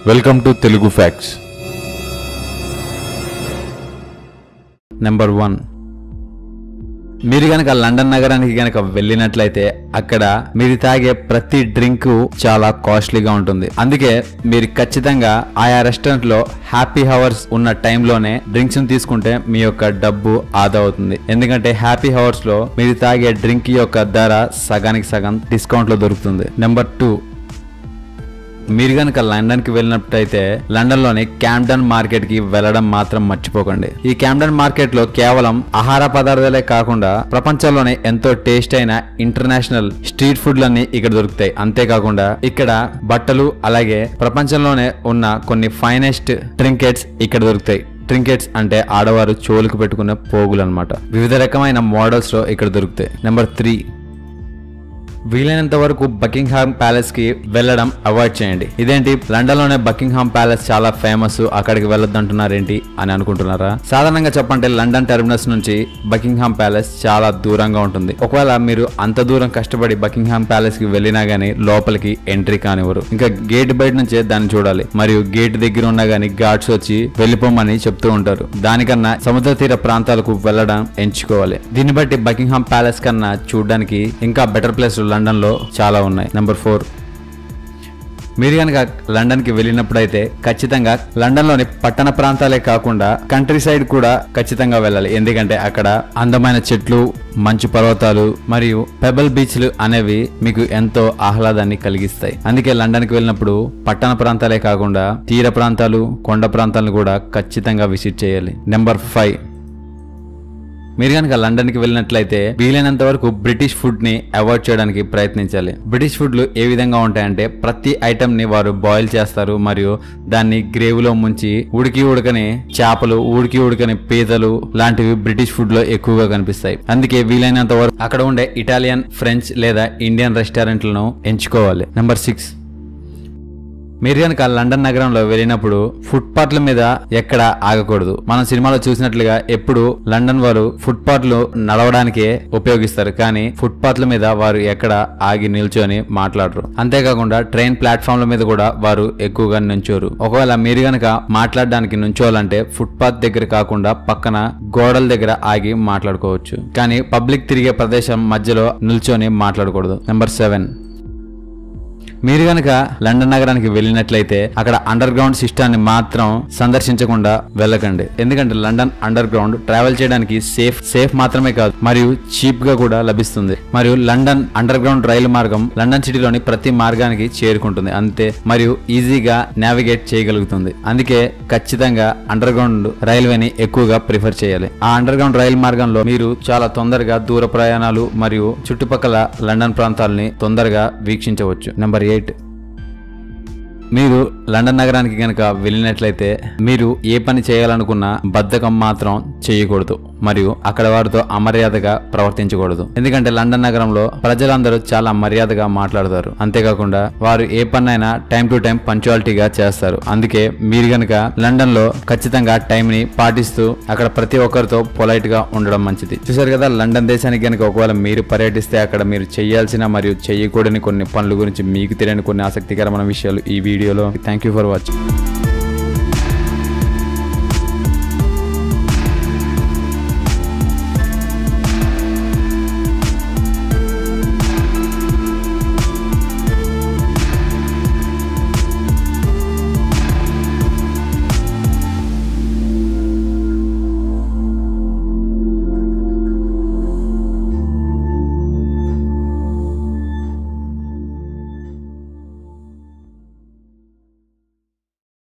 welcome to Telugu facts number one మీరు గనక London నగరానికి గనక వెళ్ళినట్లయితే అక్కడ మీరు తాగే ప్రతి డ్రింక్ చాలా కాస్ట్లీగా ఉంటుంది అందుకే మీరు ఖచ్చితంగా ఆయా రెస్టారెంట్ లో హ్యాపీ హవర్స్ ఉన్న టైంలోనే డ్రింక్స్ తీసుకుంటే మీ యొక్క డబ్బు ఆదా అవుతుంది ఎందుకంటే హ్యాపీ హవర్స్ లో మీరు తాగే డ్రింక్ యొక్క ధర సగానికి సగం డిస్కౌంట్ లో దొరుకుతుంది నెంబర్ టూ మీరు కనుక లండన్ కి వెళ్ళినట్టయితే లండన్ లోని క్యాంప్డన్ మార్కెట్ కి వెళ్ళడం మాత్రం మర్చిపోకండి ఈ క్యాంప్డన్ మార్కెట్ లో కేవలం ఆహార పదార్థాలే కాకుండా ప్రపంచంలోనే ఎంతో టేస్ట్ అయిన ఇంటర్నేషనల్ స్ట్రీట్ ఫుడ్లన్నీ ఇక్కడ దొరుకుతాయి అంతేకాకుండా ఇక్కడ బట్టలు అలాగే ప్రపంచంలోనే ఉన్న కొన్ని ఫైనెస్ట్ ట్రింకెట్స్ ఇక్కడ దొరుకుతాయి ట్రింకెట్స్ అంటే ఆడవారు చోలుకు పెట్టుకునే పోగులు అనమాట వివిధ రకమైన మోడల్స్ లో ఇక్కడ దొరుకుతాయి నెంబర్ త్రీ వీలైనంత వరకు బకింగ్హామ్ ప్యాలెస్ కి వెళ్ళడం అవాయిడ్ చేయండి ఇదేంటి లండన్ లోనే బకింగ్హామ్ ప్యాలెస్ చాలా ఫేమస్ అక్కడికి వెళ్ళొద్దు అంటున్నారేంటి అని అనుకుంటున్నారా సాధారణంగా చెప్పంటే లండన్ టెర్మినస్ నుంచి బకింగ్హామ్ ప్యాలెస్ చాలా దూరంగా ఉంటుంది ఒకవేళ మీరు అంత దూరం కష్టపడి బకింగ్హామ్ ప్యాలెస్ కి వెళ్ళినా గానీ లోపలికి ఎంట్రీ కానివ్వరు ఇంకా గేట్ బయట నుంచే దాన్ని చూడాలి మరియు గేట్ దగ్గర ఉన్నా గానీ గార్డ్స్ వచ్చి వెళ్ళిపోమని చెప్తూ ఉంటారు దానికన్నా సముద్ర తీర ప్రాంతాలకు వెళ్ళడం ఎంచుకోవాలి దీన్ని బట్టి బకింగ్హామ్ ప్యాలెస్ కన్నా చూడడానికి ఇంకా బెటర్ ప్లేస్ లండన్ లో చాలా ఉన్నాయి నెంబర్ ఫోర్ మీరు కనుక లండన్ కి వెళ్ళినప్పుడైతే ఖచ్చితంగా లండన్ లోని పట్టణ ప్రాంతాలే కాకుండా కంట్రీ సైడ్ కూడా ఖచ్చితంగా వెళ్ళాలి ఎందుకంటే అక్కడ అందమైన చెట్లు మంచు పర్వతాలు మరియు పెబల్ బీచ్లు అనేవి మీకు ఎంతో ఆహ్లాదాన్ని కలిగిస్తాయి అందుకే లండన్ కి వెళ్ళినప్పుడు పట్టణ ప్రాంతాలే కాకుండా తీర ప్రాంతాలు కొండ ప్రాంతాలను కూడా ఖచ్చితంగా విజిట్ చేయాలి నెంబర్ ఫైవ్ మీరు కనుక లండన్ కి వెళ్ళినట్లయితే వీలైనంత వరకు బ్రిటిష్ ఫుడ్ ని అవాయిడ్ చేయడానికి ప్రయత్నించాలి బ్రిటిష్ ఫుడ్లు ఏ విధంగా ఉంటాయంటే ప్రతి ఐటమ్ ని వారు బాయిల్ చేస్తారు మరియు దాన్ని గ్రేవీలో ముంచి ఉడికి ఉడకని చేపలు ఉడికి ఉడకని పీతలు లాంటివి బ్రిటిష్ ఫుడ్ లో ఎక్కువగా కనిపిస్తాయి అందుకే వీలైనంత వరకు అక్కడ ఉండే ఇటాలియన్ ఫ్రెంచ్ లేదా ఇండియన్ రెస్టారెంట్లను ఎంచుకోవాలి నెంబర్ సిక్స్ మీరు కనుక లండన్ నగరంలో వెళ్ళినప్పుడు ఫుట్పాత్ల మీద ఎక్కడ ఆగకూడదు మనం సినిమాలో చూసినట్లుగా ఎప్పుడు లండన్ వారు ఫుట్పాత్లు నడవడానికే ఉపయోగిస్తారు కానీ ఫుట్పాత్ల మీద వారు ఎక్కడ ఆగి నిల్చొని మాట్లాడరు అంతేకాకుండా ట్రైన్ ప్లాట్ఫామ్ల మీద కూడా వారు ఎక్కువగా నుంచోరు ఒకవేళ మీరు గనక మాట్లాడడానికి నుంచోవాలంటే ఫుట్పాత్ దగ్గర కాకుండా పక్కన గోడల దగ్గర ఆగి మాట్లాడుకోవచ్చు కానీ పబ్లిక్ తిరిగే ప్రదేశం మధ్యలో నిల్చొని మాట్లాడకూడదు నెంబర్ సెవెన్ మీరు గనక లండన్ నగరానికి వెళ్ళినట్లయితే అక్కడ అండర్ గ్రౌండ్ సిస్టాన్ని మాత్రం సందర్శించకుండా వెళ్ళకండి ఎందుకంటే లండన్ అండర్ గ్రౌండ్ ట్రావెల్ చేయడానికి సేఫ్ సేఫ్ మాత్రమే కాదు మరియు చీప్ గా కూడా లభిస్తుంది మరియు లండన్ అండర్ గ్రౌండ్ రైలు మార్గం లండన్ సిటీలోని ప్రతి మార్గానికి చేరుకుంటుంది అంతే మరియు ఈజీగా నావిగేట్ చేయగలుగుతుంది అందుకే ఖచ్చితంగా అండర్ గ్రౌండ్ రైల్వేని ఎక్కువగా ప్రిఫర్ చేయాలి ఆ అండర్ గ్రౌండ్ రైలు మార్గంలో మీరు చాలా తొందరగా దూర ప్రయాణాలు మరియు చుట్టుపక్కల లండన్ ప్రాంతాలని తొందరగా వీక్షించవచ్చు నెంబర్ ఎయిట్ మీరు లండన్ నగరానికి గనక వెళ్ళినట్లయితే మీరు ఏ పని చేయాలనుకున్నా బద్ధకం మాత్రం చేయకూడదు మరియు అక్కడ వారితో అమర్యాదగా ప్రవర్తించకూడదు ఎందుకంటే లండన్ నగరంలో ప్రజలందరూ చాలా మర్యాదగా మాట్లాడతారు అంతేకాకుండా వారు ఏ పనైనా టైం టు టైం పంచువాలిటీగా చేస్తారు అందుకే మీరు గనక లండన్ లో ఖచ్చితంగా టైం ని పాటిస్తూ అక్కడ ప్రతి ఒక్కరితో పొలైట్ గా ఉండడం మంచిది చూసారు కదా లండన్ దేశానికి గనక ఒకవేళ మీరు పర్యటిస్తే అక్కడ మీరు చేయాల్సిన మరియు చేయకూడని కొన్ని పనుల గురించి మీకు తెలియని కొన్ని ఆసక్తికరమైన విషయాలు ఈ వీడియోలో థ్యాంక్ యూ ఫర్ వాచింగ్